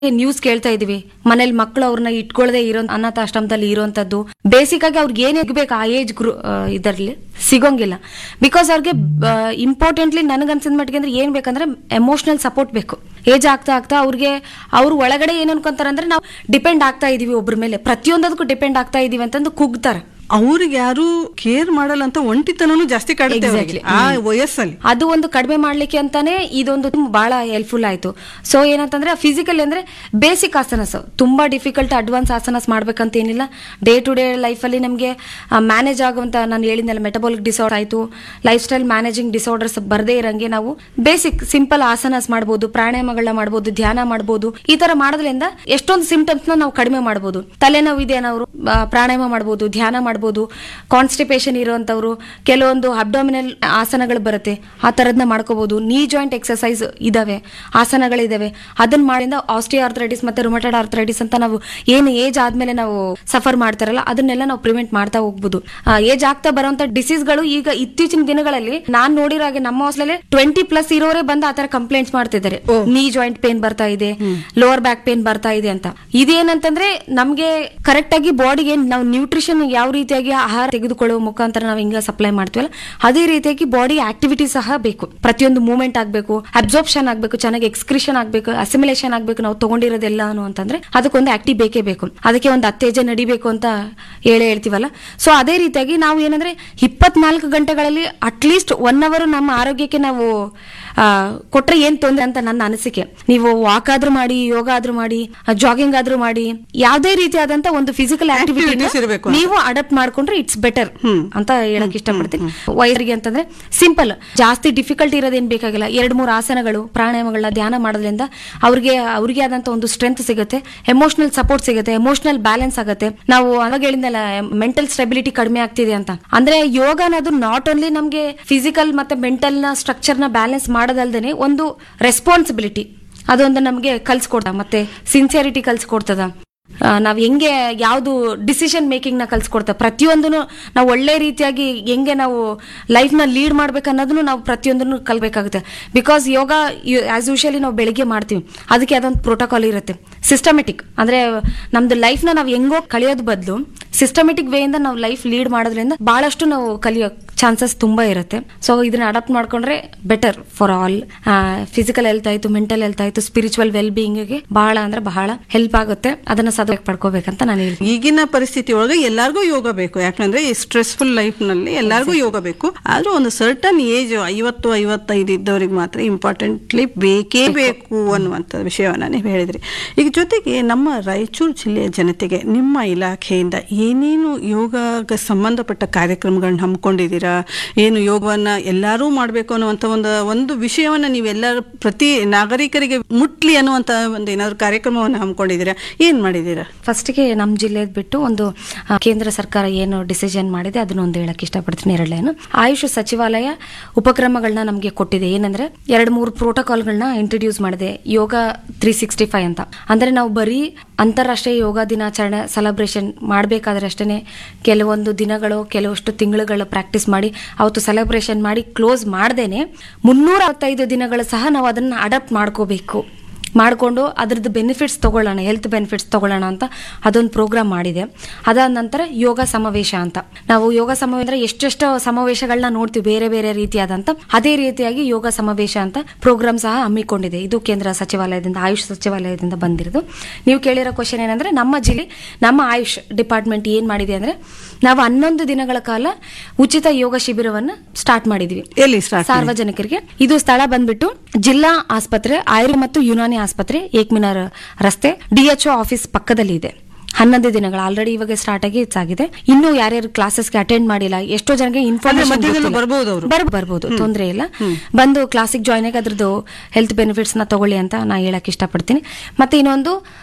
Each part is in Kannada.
ನ್ಯೂಸ್ ಕೇಳ್ತಾ ಇದೀವಿ ಮನೇಲಿ ಮಕ್ಕಳು ಅವ್ರನ್ನ ಇಟ್ಕೊಳ್ಳದೆ ಇರೋ ಅನಾಥಾಶ್ರಮದಲ್ಲಿ ಇರೋಂಥದ್ದು ಬೇಸಿಕ್ ಆಗಿ ಅವ್ರಿಗೆ ಏನ್ ಬೇಕು ಆ ಏಜ್ ಗ್ರೂ ಇದರಲ್ಲಿ ಸಿಗೋಂಗಿಲ್ಲ ಬಿಕಾಸ್ ಅವ್ರಿಗೆ ಇಂಪಾರ್ಟೆಂಟ್ಲಿ ನನಗನ್ಸಿದ ಮಟ್ಟಿಗೆ ಅಂದ್ರೆ ಏನ್ ಬೇಕಂದ್ರೆ ಎಮೋಷನಲ್ ಸಪೋರ್ಟ್ ಬೇಕು ಏಜ್ ಆಗ್ತಾ ಆಗ್ತಾ ಅವ್ರಿಗೆ ಅವ್ರು ಒಳಗಡೆ ಏನ್ ಅನ್ಕೊಂತಾರೆ ಅಂದ್ರೆ ನಾವು ಡಿಪೆಂಡ್ ಆಗ್ತಾ ಇದೀವಿ ಒಬ್ರ ಮೇಲೆ ಪ್ರತಿಯೊಂದಕ್ಕೂ ಡಿಪೆಂಡ್ ಆಗ್ತಾ ಇದೀವಿ ಅಂತಂದು ಕುಗ್ತಾರೆ ಅವ್ರಿಗೆ ಯಾರು ಕೇರ್ ಮಾಡಲ್ಲ ಅಂತ ಒಂಟಿತನೂ ಜಾಸ್ತಿ ಕಾಡುತ್ತೆ ಅವ್ರಿಗೆ. Exactly. ಆ ವಯಸ್ಸಲ್ಲಿ ಅದು ಒಂದು ಕಡಿಮೆ ಮಾಡ್ಲಿಕ್ಕೆ ಅಂತಾನೆ ಇದೊಂದು ಬಹಳ ಹೆಲ್ಪ್ಫುಲ್ ಆಯ್ತು ಸೊ ಏನಂತಂದ್ರೆ ಫಿಸಿಕಲ್ ಅಂದ್ರೆ ಬೇಸಿಕ್ ಆಸನಸ್ ತುಂಬಾ ಡಿಫಿಕಲ್ಟ್ ಅಡ್ವಾನ್ಸ್ ಆಸನಸ್ ಮಾಡ್ಬೇಕಂತ ಏನಿಲ್ಲ ಡೇ ಟು ಡೇ ಲೈಫಲ್ಲಿ ನಮಗೆ ಮ್ಯಾನೇಜ್ ಆಗುವಂತ ನಾನು ಹೇಳಿದ್ನಲ್ಲ ಮೆಟಬಾಲಿಕ್ ಡಿಸಾರ್ಡರ್ ಆಯ್ತು ಲೈಫ್ ಸ್ಟೈಲ್ ಮ್ಯಾನೇಜಿಂಗ್ ಡಿಸಾರ್ಡರ್ಸ್ ಬರದೇ ಇರಂಗೆ ನಾವು ಬೇಸಿಕ್ ಸಿಂಪಲ್ ಆಸನಸ್ ಮಾಡ್ಬೋದು ಪ್ರಾಣಾಯಾಮಗಳನ್ನ ಮಾಡ್ಬೋದು ಧ್ಯಾನ ಮಾಡ್ಬೋದು ಈ ತರ ಮಾಡೋದ್ರಿಂದ ಎಷ್ಟೊಂದು ಸಿಂಪ್ಟಮ್ಸ್ ನ ನಾವು ಕಡಿಮೆ ಮಾಡ್ಬೋದು ತಲೆನೋವು ಇದೆ ಅನ್ನೋರು ಆ, ಪ್ರಾಣಾಯಾಮ ಮಾಡ್ಬೋದು ಧ್ಯಾನ ಮಾಡ್ಬೋದು ಕಾನ್ಸ್ಟಿಪೇಷನ್ ಇರುವಂತವ್ರು ಕೆಲವೊಂದು ಅಬ್ಡಾಮಿನಲ್ ಆಸನಗಳು ಬರುತ್ತೆ ಆ ತರದ್ನ ಮಾಡ್ಕೋಬಹುದು ನೀ ಜಾಯಿಂಟ್ ಎಕ್ಸರ್ಸೈಸ್ ಇದಾವೆ ಆಸನಗಳಿದಾವೆ ಅದನ್ನ ಮಾಡಿಂದ ಆಸ್ಟಿಯೋ ಆರ್ಥರೈಟಿಸ್ ಮತ್ತೆ ರುಮಟೆಡ್ ಆರ್ಥರೈಟಿಸ್ ಅಂತ ನಾವು ಏನು ಏಜ್ ಆದ್ಮೇಲೆ ನಾವು ಸಫರ್ ಮಾಡ್ತಾರಲ್ಲ ಅದನ್ನೆಲ್ಲ ನಾವು ಪ್ರಿವೆಂಟ್ ಮಾಡ್ತಾ ಹೋಗ್ಬೋದು ಏಜ್ ಆಗ್ತಾ ಬರುವಂತ ಡಿಸೀಸ್ಗಳು ಈಗ ಇತ್ತೀಚಿನ ದಿನಗಳಲ್ಲಿ ನಾನ್ ನೋಡಿರೋ ಹಾಗೆ ನಮ್ಮ ಹಾಸ್ಟೆಲ್ ಟ್ವೆಂಟಿ ಪ್ಲಸ್ ಇರೋರೇ ಬಂದು ಆತರ ಕಂಪ್ಲೇಂಟ್ಸ್ ಮಾಡ್ತಿದ್ದಾರೆ ನೀ ಜಾಯಿಂಟ್ ಪೇನ್ ಬರ್ತಾ ಇದೆ ಲೋವರ್ ಬ್ಯಾಕ್ ಪೇನ್ ಬರ್ತಾ ಇದೆ ಅಂತ ಇದೇನಂತಂದ್ರೆ ನಮ್ಗೆ ಕರೆಕ್ಟ್ ಆಗಿ ಬಾಡಿಗೆ ನಾವು ನ್ಯೂಟ್ರಿಷನ್ ಯಾವ ರೀತಿಯಾಗಿ ಆಹಾರ ತೆಗೆದುಕೊಳ್ಳುವ ಮುಖಾಂತರ ನಾವು ಹಿಂಗ ಸಪ್ಲೈ ಮಾಡ್ತೀವಲ್ಲ ಅದೇ ರೀತಿಯಾಗಿ ಬಾಡಿ ಆಕ್ಟಿವಿಟಿ ಸಹ ಬೇಕು ಪ್ರತಿಯೊಂದು ಮೂವ್ಮೆಂಟ್ ಆಗ್ಬೇಕು ಅಬ್ಸಾರ್ಪ್ಷನ್ ಆಗ್ಬೇಕು ಚೆನ್ನಾಗಿ ಎಕ್ಸ್ಕ್ರಿಷನ್ ಆಗ್ಬೇಕು ಅಸಿಮಿಲೇಷನ್ ಆಗ್ಬೇಕು ನಾವು ತಗೊಂಡಿರೋದೆಲ್ಲ ಅಂತಂದ್ರೆ ಅದಕ್ಕೊಂದು ಆಕ್ಟಿವ್ ಬೇಕೇ ಬೇಕು ಅದಕ್ಕೆ ಒಂದು ಅತ್ತೇಜ ನಡಿಬೇಕು ಅಂತ ಹೇಳೇ ಹೇಳ್ತೀವಲ್ಲ ಸೊ ಅದೇ ರೀತಿಯಾಗಿ ನಾವು ಏನಂದ್ರೆ ಇಪ್ಪತ್ನಾಲ್ಕು ಗಂಟೆಗಳಲ್ಲಿ ಅಟ್ಲೀಸ್ಟ್ ಒನ್ ಅವರ್ ನಮ್ಮ ಆರೋಗ್ಯಕ್ಕೆ ನಾವು ಆ, ಕೊಟ್ರೆ ಏನ್ ತೊಂದ್ರೆ ಅಂತ ನನ್ನ ಅನಿಸಿಕೆ ನೀವು ವಾಕ್ ಆದ್ರೂ ಮಾಡಿ ಯೋಗ ಆದ್ರೂ ಮಾಡಿ ಜಾಗಿಂಗ್ ಆದ್ರೂ ಮಾಡಿ ಯಾವ್ದೇ ರೀತಿಯಾದಂತ ಒಂದು ಫಿಸಿಕಲ್ Activities ಆಕ್ಟಿವಿಟಿ ಇರ್ಬೇಕು ಅಂತ. ನೀವು ಅಡಾಪ್ಟ್ ಮಾಡ್ಕೊಂಡ್ರೆ ಇಟ್ಸ್ ಬೆಟರ್ ಅಂತ ಹೇಳಕ್ ಇಷ್ಟಪಡ್ತೀನಿ ವಯಸ್ಸರಿಗೆ ಅಂತಂದ್ರೆ ಸಿಂಪಲ್ ಜಾಸ್ತಿ ಡಿಫಿಕಲ್ಟ್ ಇರೋದೇನ್ ಬೇಕಾಗಿಲ್ಲ ಎರಡ್ ಮೂರು ಆಸನಗಳು ಪ್ರಾಣಾಯಾಮಗಳನ್ನ ಧ್ಯಾನ ಮಾಡೋದ್ರಿಂದ ಅವ್ರಿಗೆ ಅವ್ರಿಗೆ ಆದಂತ ಒಂದು ಸ್ಟ್ರೆಂತ್ ಸಿಗುತ್ತೆ ಎಮೋಷನಲ್ ಸಪೋರ್ಟ್ ಸಿಗುತ್ತೆ ಎಮೋಷನಲ್ ಬ್ಯಾಲೆನ್ಸ್ ಆಗುತ್ತೆ ನಾವು ಅವಾಗ ಹೇಳಿದ್ನಲ್ಲ ಮೆಂಟಲ್ ಸ್ಟೆಬಿಲಿಟಿ ಕಡಿಮೆ ಆಗ್ತಿದೆ ಅಂತ ಅಂದ್ರೆ ಯೋಗ ಅನ್ನೋದು ನಾಟ್ ಓನ್ಲಿ ನಮ್ಗೆ ಫಿಸಿಕಲ್ ಮತ್ತೆ ಮೆಂಟಲ್ ನ ಸ್ಟ್ರಕ್ಚರ್ ನ ಬ್ಯಾಲೆನ್ಸ್ ಮಾಡೋದಲ್ದೇನೆ ಒಂದು ರೆಸ್ಪಾನ್ಸಿಬಿಲಿಟಿ ಅದೊಂದು ನಮಗೆ ಕಲ್ಸ್ಕೊಡ್ತ ಮತ್ತೆ ಸಿನ್ಸಿಯರಿಟಿ ಕಲ್ಸ್ಕೊಡ್ತದ ಆ, ನಾವ್ ಹೆಂಗೆ ಯಾವ್ದು ಡಿಸಿಷನ್ ಮೇಕಿಂಗ್ ನ ಕಲ್ಸ್ಕೊಡ್ತಾ ಪ್ರತಿಯೊಂದನ್ನು ನಾವು ಒಳ್ಳೆ ರೀತಿಯಾಗಿ ಹೆಂಗೆ ನಾವು ಲೈಫ್ ನ ಲೀಡ್ ಮಾಡ್ಬೇಕು ಅನ್ನೋದನ್ನು ನಾವು ಪ್ರತಿಯೊಂದನ್ನು ಕಲ್ಬೇಕಾಗುತ್ತೆ ಬಿಕಾಸ್ ಯೋಗ ಆಸ್ ಯೂಶಲಿ ನಾವು ಬೆಳಿಗ್ಗೆ ಮಾಡ್ತೀವಿ ಅದಕ್ಕೆ ಅದೊಂದು ಪ್ರೋಟೋಕಾಲ್ ಇರುತ್ತೆ ಸಿಸ್ಟಮೆಟಿಕ್ ಅಂದ್ರೆ ನಮ್ದು ಲೈಫ್ ನ ನಾವು ಹೆಂಗೋ ಕಳಿಯೋದ್ ಬದಲು ಸಿಸ್ಟಮೆಟಿಕ್ ವೇಯಿಂದ ನಾವು ಲೈಫ್ ಲೀಡ್ ಮಾಡೋದ್ರಿಂದ ಬಹಳಷ್ಟು ನಾವು ಕಲಿಯೋ ಚಾನ್ಸಸ್ ತುಂಬಾ ಇರುತ್ತೆ ಸೊ ಇದನ್ನ ಅಡಾಪ್ಟ್ ಮಾಡ್ಕೊಂಡ್ರೆ better for all physical health ಆಯ್ತು ಮೆಂಟಲ್ ಹೆಲ್ತ್ ಆಯ್ತು ಸ್ಪಿರಿಚುವಲ್ ವೆಲ್ ಬೀಯಿಂಗ್ಗೆ ಬಹಳ ಅಂದ್ರೆ ಬಹಳ ಹೆಲ್ಪ್ ಆಗುತ್ತೆ ಅದನ್ನ ಸದಾ ಪಡ್ಕೋಬೇಕಂತ ನಾನು ಹೇಳ್ತೀನಿ ಈಗಿನ ಪರಿಸ್ಥಿತಿ ಒಳಗೆ ಎಲ್ಲಾರ್ಗೂ ಯೋಗ ಬೇಕು ಯಾಕಂದ್ರೆ ಈ ಸ್ಟ್ರೆಸ್ಫುಲ್ ಲೈಫ್ ನಲ್ಲಿ ಎಲ್ಲಾರ್ಗೂ ಯೋಗ ಬೇಕು ಆದ್ರೂ ಒಂದು ಸರ್ಟನ್ ಏಜ್ ಐವತ್ತು ಐವತ್ತೈದು ಇದ್ದವ್ರಿಗೆ ಮಾತ್ರ ಇಂಪಾರ್ಟೆಂಟ್ಲಿ ಬೇಕೇ ಬೇಕು ಅನ್ನುವಂಥ ವಿಷಯವನ್ನ ನೀವು ಹೇಳಿದ್ರಿ ಈಗ ಜೊತೆಗೆ ನಮ್ಮ ರಾಯಚೂರು ಜಿಲ್ಲೆಯ ಜನತೆಗೆ ನಿಮ್ಮ ಇಲಾಖೆಯಿಂದ ಏನೇನು ಯೋಗಕ್ಕೆ ಸಂಬಂಧಪಟ್ಟ ಕಾರ್ಯಕ್ರಮಗಳನ್ನ ಹಮ್ಮಿಕೊಂಡಿದ್ದೀರಾ ಏನು ಯೋಗವನ್ನ ಎಲ್ಲರೂ ಮಾಡಬೇಕು ಅನ್ನುವಂಥ ಒಂದು ಒಂದು ವಿಷಯವನ್ನ ನೀವೆಲ್ಲರ ಪ್ರತಿ ನಾಗರಿಕರಿಗೆ ಮುಟ್ಲಿ ಅನ್ನುವಂಥ ಒಂದು ಏನಾದ್ರು ಕಾರ್ಯಕ್ರಮವನ್ನು ಹಮ್ಮಿಕೊಂಡಿದ್ದೀರಾ ಏನ್ ಮಾಡಿದ್ದೀರಾ ಫಸ್ಟ್ಗೆ ನಮ್ಮ ಜಿಲ್ಲೆ ಬಿಟ್ಟು ಒಂದು ಆ, ಕೇಂದ್ರ ಸರ್ಕಾರ ಏನು ಡಿಸಿಷನ್ ಮಾಡಿದೆ ಅದನ್ನ ಒಂದು ಹೇಳಕ್ ಇಷ್ಟಪಡ್ತೀನಿ ಎರಡಲೇನು ಆಯುಷ್ ಸಚಿವಾಲಯ ಉಪಕ್ರಮಗಳನ್ನ ನಮಗೆ ಕೊಟ್ಟಿದೆ ಏನಂದ್ರೆ ಎರಡು ಮೂರು ಪ್ರೋಟೋಕಾಲ್ಗಳನ್ನ ಇಂಟ್ರೊಡ್ಯೂಸ್ ಮಾಡಿದೆ ಯೋಗ ತ್ರೀ ಸಿಕ್ಸ್ಟಿ ಫೈವ್ ಅಂತ ಅಂದ್ರೆ ನಾವು ಬರೀ ಅಂತಾರಾಷ್ಟ್ರೀಯ ಯೋಗ ದಿನಾಚರಣೆ ಸೆಲೆಬ್ರೇಷನ್ ಮಾಡಬೇಕಾದ್ರೆ ಅಷ್ಟೇ ಕೆಲವೊಂದು ದಿನಗಳು ಕೆಲವಷ್ಟು ತಿಂಗಳುಗಳು ಪ್ರಾಕ್ಟೀಸ್ ಮಾಡಿ ಅವತ್ತು ಸೆಲೆಬ್ರೇಷನ್ ಮಾಡಿ ಕ್ಲೋಸ್ ಮಾಡ್ದೇನೆ ಮುನ್ನೂರ ಅರವತ್ತೈದು ದಿನಗಳು ಸಹ ನಾವು ಅದನ್ನ ಅಡಾಪ್ಟ್ ಮಾಡ್ಕೋಬೇಕು ಮಾಡಿಕೊಂಡು ಅದ್ರದ್ದು ಬೆನಿಫಿಟ್ಸ್ ತಗೊಳ್ಳೋಣ ಹೆಲ್ತ್ ಬೆನಿಫಿಟ್ಸ್ ತಗೊಳ್ಳೋಣ ಅಂತ ಅದೊಂದು ಪ್ರೋಗ್ರಾಮ್ ಮಾಡಿದೆ ಅದಾದ ನಂತರ ಯೋಗ ಸಮಾವೇಶ ಅಂತ ನಾವು ಯೋಗ ಸಮಾವೇಶ ಅಂದ್ರೆ ಎಷ್ಟೆಷ್ಟು ಸಮಾವೇಶಗಳನ್ನ ನೋಡ್ತೀವಿ ಬೇರೆ ಬೇರೆ ರೀತಿಯಾದಂತ ಅದೇ ರೀತಿಯಾಗಿ ಯೋಗ ಸಮಾವೇಶ ಅಂತ ಪ್ರೋಗ್ರಾಮ್ ಸಹ ಹಮ್ಮಿಕೊಂಡಿದೆ ಇದು ಕೇಂದ್ರ ಸಚಿವಾಲಯದಿಂದ ಆಯುಷ್ ಸಚಿವಾಲಯದಿಂದ ಬಂದಿರೋದು ನೀವು ಕೇಳಿರೋ ಕ್ವಶನ್ ಏನಂದ್ರೆ ನಮ್ಮ ಜಿಲ್ಲೆ ನಮ್ಮ ಆಯುಷ್ ಡಿಪಾರ್ಟ್ಮೆಂಟ್ ಏನ್ ಮಾಡಿದೆ ಅಂದ್ರೆ ನಾವು ಹನ್ನೊಂದು ದಿನಗಳ ಕಾಲ ಉಚಿತ ಯೋಗ ಶಿಬಿರವನ್ನು ಸ್ಟಾರ್ಟ್ ಮಾಡಿದ್ವಿ ಎಲ್ಲಿ ಸ್ಟಾರ್ಟ್ ಸಾರ್ವಜನಿಕರಿಗೆ ಇದು ಸ್ಥಳ ಬಂದ್ಬಿಟ್ಟು ಜಿಲ್ಲಾ ಆಸ್ಪತ್ರೆ ಆಯುರ್ವೇದ ಮತ್ತು ಯುನಾನಿ ಆಸ್ಪತ್ರೆ ಏಕ್ಮಿನಾರ್ ರಸ್ತೆ ಡಿಎಚ್ಒ ಆಫೀಸ್ ಪಕ್ಕದಲ್ಲಿ ಇದೆ ಹನ್ನೊಂದು ದಿನಗಳು ಆಲ್ರೆಡಿ ಇವಾಗ ಸ್ಟಾರ್ಟ್ ಆಗಿ ಆಗಿದೆ ಇನ್ನು ಯಾರ್ಯಾರು ಕ್ಲಾಸಸ್ಗೆ ಅಟೆಂಡ್ ಮಾಡಿಲ್ಲ ಎಷ್ಟೋ ಜನಕ್ಕೆ ಇನ್ಫಾರ್ಮೇಶನ್ ಮಧ್ಯದಲ್ಲೂ ಬರ್ಬೋದು ಅವ್ರು. ಬರ್ಬೋದು ತೊಂದರೆ ಇಲ್ಲ ಬಂದು ಕ್ಲಾಸಿಗೆ ಜಾಯ್ನ್ ಆಗಿ ಅದ್ರದ್ದು ಹೆಲ್ತ್ ಬೆನಿಫಿಟ್ಸ್ ನ ತಗೊಳ್ಳಿ ಅಂತ ನಾ ಹೇಳಕ್ ಇಷ್ಟಪಡ್ತೀನಿ ಮತ್ತೆ ಇನ್ನೊಂದು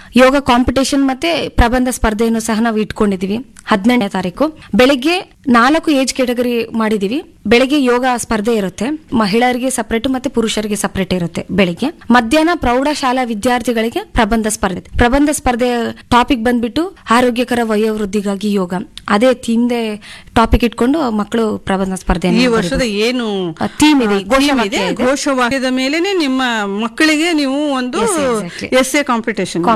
ಯೋಗ ಕಾಂಪಿಟೇಷನ್ ಮತ್ತೆ ಪ್ರಬಂಧ ಸ್ಪರ್ಧೆಯನ್ನು ಸಹ ನಾವು ಇಟ್ಕೊಂಡಿದೀವಿ ಹದಿನೆಂಟನೇ ತಾರೀಕು ಬೆಳಿಗ್ಗೆ ನಾಲ್ಕು ಏಜ್ ಕೆಟಗರಿ ಮಾಡಿದೀವಿ ಬೆಳಿಗ್ಗೆ ಯೋಗ ಸ್ಪರ್ಧೆ ಇರುತ್ತೆ ಮಹಿಳೆಯರಿಗೆ ಸಪರೇಟ್ ಮತ್ತೆ ಪುರುಷರಿಗೆ ಸಪರೇಟ್ ಇರುತ್ತೆ ಬೆಳಿಗ್ಗೆ ಮಧ್ಯಾಹ್ನ ಪ್ರೌಢಶಾಲಾ ವಿದ್ಯಾರ್ಥಿಗಳಿಗೆ ಪ್ರಬಂಧ ಸ್ಪರ್ಧೆ ಪ್ರಬಂಧ ಸ್ಪರ್ಧೆ ಟಾಪಿಕ್ ಬಂದ್ಬಿಟ್ಟು ಆರೋಗ್ಯಕರ ವಯೋವೃದ್ಧಿಗಾಗಿ ಯೋಗ ಅದೇ ಥೀಮ್ದೆ ಟಾಪಿಕ್ ಇಟ್ಕೊಂಡು ಮಕ್ಕಳು ಪ್ರಬಂಧ ಸ್ಪರ್ಧೆ ಈ ವರ್ಷದ ಏನು ಥೀಮ್ ಇದೆ ಆ, theme ಇದೆ ಘೋಷವಾಕ್ಯದ ಮೇಲೆನೆ ನಿಮ್ಮ ಮಕ್ಕಳಿಗೆ ನೀವು ಒಂದು Yes, exactly. Yes a competition